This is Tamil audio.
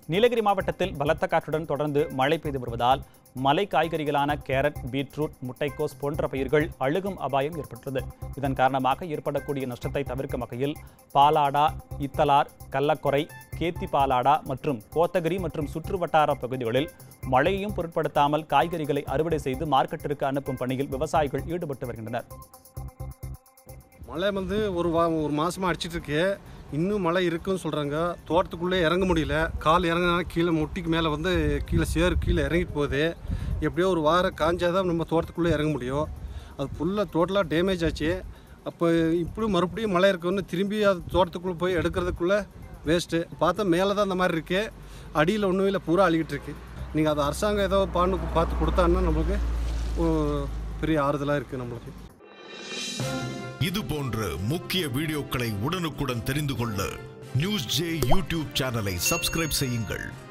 நீலகிரி மாவட்டத்தில் பலத்த காற்றுடன் தொடர்ந்து மழை பெய்து வருவதால் மலை காய்கறிகளான கேரட் பீட்ரூட் முட்டைக்கோஸ் போன்ற பயிர்கள் அழுகும் அபாயம் ஏற்பட்டுள்ளது இதன் காரணமாக ஏற்படக்கூடிய நஷ்டத்தை தவிர்க்கும் வகையில் பாலாடா இத்தலார் கள்ளக்குறை கேத்தி பாலாடா மற்றும் கோத்தகிரி மற்றும் சுற்றுவட்டார பகுதிகளில் மழையையும் பொருட்படுத்தாமல் காய்கறிகளை அறுவடை செய்து மார்க்கெட்டிற்கு அனுப்பும் பணியில் விவசாயிகள் ஈடுபட்டு வருகின்றனர் மழை வந்து ஒரு வா ஒரு மாதமாக அடிச்சிட்டு இருக்கு இன்னும் மழை இருக்குன்னு சொல்கிறாங்க தோட்டத்துக்குள்ளே இறங்க முடியல கால் இறங்கினா கீழே முட்டிக்கு மேலே வந்து கீழே சேறு கீழே இறங்கிட்டு போகுது எப்படியோ ஒரு வாரம் காஞ்சாதான் நம்ம தோட்டத்துக்குள்ளே இறங்க முடியும் அது ஃபுல்லாக டோட்டலாக டேமேஜ் ஆச்சு அப்போ இப்படி மறுபடியும் மழை இருக்குன்னு திரும்பி அது தோட்டத்துக்குள்ளே போய் எடுக்கிறதுக்குள்ளே வேஸ்ட்டு பார்த்தா மேலே தான் அந்த மாதிரி இருக்குது அடியில் ஒன்றும் இல்லை பூரா அழுகிட்டு இருக்கு நீங்கள் அது அரசாங்கம் ஏதோ பாண்டு பார்த்து கொடுத்தாங்கன்னா நம்மளுக்கு ஒரு பெரிய ஆறுதலாக இருக்குது நம்மளுக்கு இது போன்ற முக்கிய வீடியோக்களை உடனுக்குடன் தெரிந்து கொள்ள நியூஸ் ஜே யூடியூப் சேனலை சப்ஸ்கிரைப் செய்யுங்கள்